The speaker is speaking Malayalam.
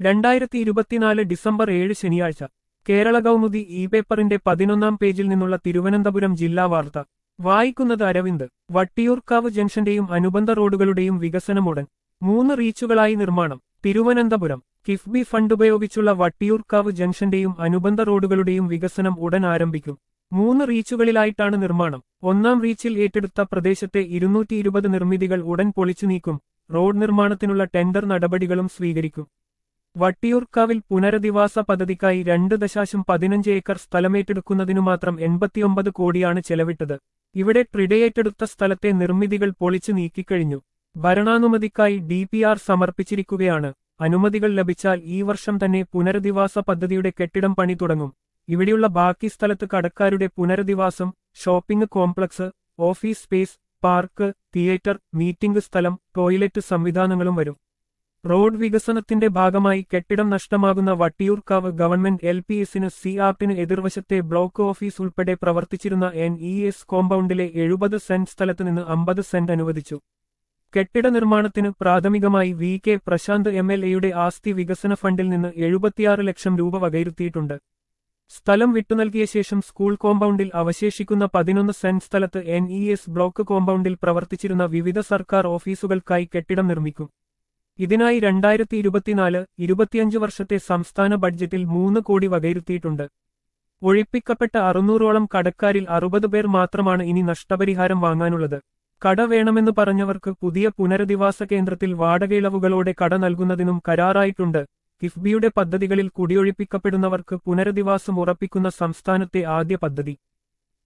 രണ്ടായിരത്തി ഇരുപത്തിനാല് ഡിസംബർ ഏഴ് ശനിയാഴ്ച കേരള കൗമുദി ഇ പേപ്പറിന്റെ പതിനൊന്നാം പേജിൽ നിന്നുള്ള തിരുവനന്തപുരം ജില്ലാ വാർത്ത വായിക്കുന്നത് അരവിന്ദ് വട്ടിയൂർക്കാവ് ജംഗ്ഷന്റെയും അനുബന്ധ റോഡുകളുടെയും വികസനമുടൻ മൂന്ന് റീച്ചുകളായി നിർമ്മാണം തിരുവനന്തപുരം കിഫ്ബി ഫണ്ട് ഉപയോഗിച്ചുള്ള വട്ടിയൂർക്കാവ് ജംഗ്ഷന്റെയും അനുബന്ധ റോഡുകളുടെയും വികസനം ഉടൻ ആരംഭിക്കും മൂന്ന് റീച്ചുകളിലായിട്ടാണ് നിർമ്മാണം ഒന്നാം റീച്ചിൽ ഏറ്റെടുത്ത പ്രദേശത്തെ ഇരുന്നൂറ്റി ഇരുപത് നിർമ്മിതികൾ ഉടൻ പൊളിച്ചു നീക്കും റോഡ് നിർമ്മാണത്തിനുള്ള ടെൻഡർ നടപടികളും സ്വീകരിക്കും വട്ടിയൂർക്കാവിൽ പുനരധിവാസ പദ്ധതിക്കായി രണ്ട് ദശാശം പതിനഞ്ച് ഏക്കർ സ്ഥലമേറ്റെടുക്കുന്നതിനു മാത്രം എൺപത്തിയൊമ്പത് കോടിയാണ് ചെലവിട്ടത് ഇവിടെ ട്രിഡയേറ്റെടുത്ത സ്ഥലത്തെ നിർമ്മിതികൾ പൊളിച്ചു നീക്കിക്കഴിഞ്ഞു ഭരണാനുമതിക്കായി ഡി പി ആർ സമർപ്പിച്ചിരിക്കുകയാണ് അനുമതികൾ ലഭിച്ചാൽ ഈ വർഷം തന്നെ പുനരധിവാസ പദ്ധതിയുടെ കെട്ടിടം പണി തുടങ്ങും ഇവിടെയുള്ള ബാക്കി സ്ഥലത്ത് കടക്കാരുടെ പുനരധിവാസം shopping complex office space park theatre meeting സ്ഥലം ടോയ്ലറ്റ് സംവിധാനങ്ങളും വരും റോഡ് വികസനത്തിന്റെ ഭാഗമായി കെട്ടിടം നഷ്ടമാകുന്ന വട്ടിയൂർക്കാവ് ഗവൺമെന്റ് എൽ പി എസിന് സി ആർട്ടിന് എതിർവശത്തെ ബ്ലോക്ക് ഓഫീസ് ഉൾപ്പെടെ പ്രവർത്തിച്ചിരുന്ന എൻ ഇ എസ് കോമ്പൗണ്ടിലെ എഴുപത് സെന്റ് സ്ഥലത്ത് നിന്ന് അമ്പത് സെന്റ് അനുവദിച്ചു കെട്ടിട നിർമ്മാണത്തിന് പ്രാഥമികമായി V K Prashanth M L എയുടെ ആസ്തി വികസന ഫണ്ടിൽ നിന്ന് എഴുപത്തിയാറ് ലക്ഷം രൂപ വകയിരുത്തിയിട്ടുണ്ട് സ്ഥലം വിട്ടുനൽകിയ ശേഷം സ്കൂൾ കോമ്പൗണ്ടിൽ അവശേഷിക്കുന്ന പതിനൊന്ന് സെന്റ് സ്ഥലത്ത് എൻ ഇ എസ് ബ്ലോക്ക് കോമ്പൗണ്ടിൽ പ്രവർത്തിച്ചിരുന്ന വിവിധ സർക്കാർ ഓഫീസുകൾക്കായി കെട്ടിടം നിർമ്മിക്കും ഇതിനായി രണ്ടായിരത്തി ഇരുപത്തിനാല് ഇരുപത്തിയഞ്ച് വർഷത്തെ സംസ്ഥാന ബഡ്ജറ്റിൽ മൂന്ന് കോടി വകയിരുത്തിയിട്ടുണ്ട് ഒഴിപ്പിക്കപ്പെട്ട അറുന്നൂറോളം കടക്കാരിൽ അറുപത് പേർ മാത്രമാണ് ഇനി നഷ്ടപരിഹാരം വാങ്ങാനുള്ളത് കട വേണമെന്ന് പറഞ്ഞവർക്ക് പുതിയ പുനരധിവാസ കേന്ദ്രത്തിൽ വാടകയിളവുകളോടെ കട നൽകുന്നതിനും കരാറായിട്ടുണ്ട് കിഫ്ബിയുടെ പദ്ധതികളിൽ കുടിയൊഴിപ്പിക്കപ്പെടുന്നവർക്ക് പുനരധിവാസം ഉറപ്പിക്കുന്ന സംസ്ഥാനത്തെ ആദ്യ പദ്ധതി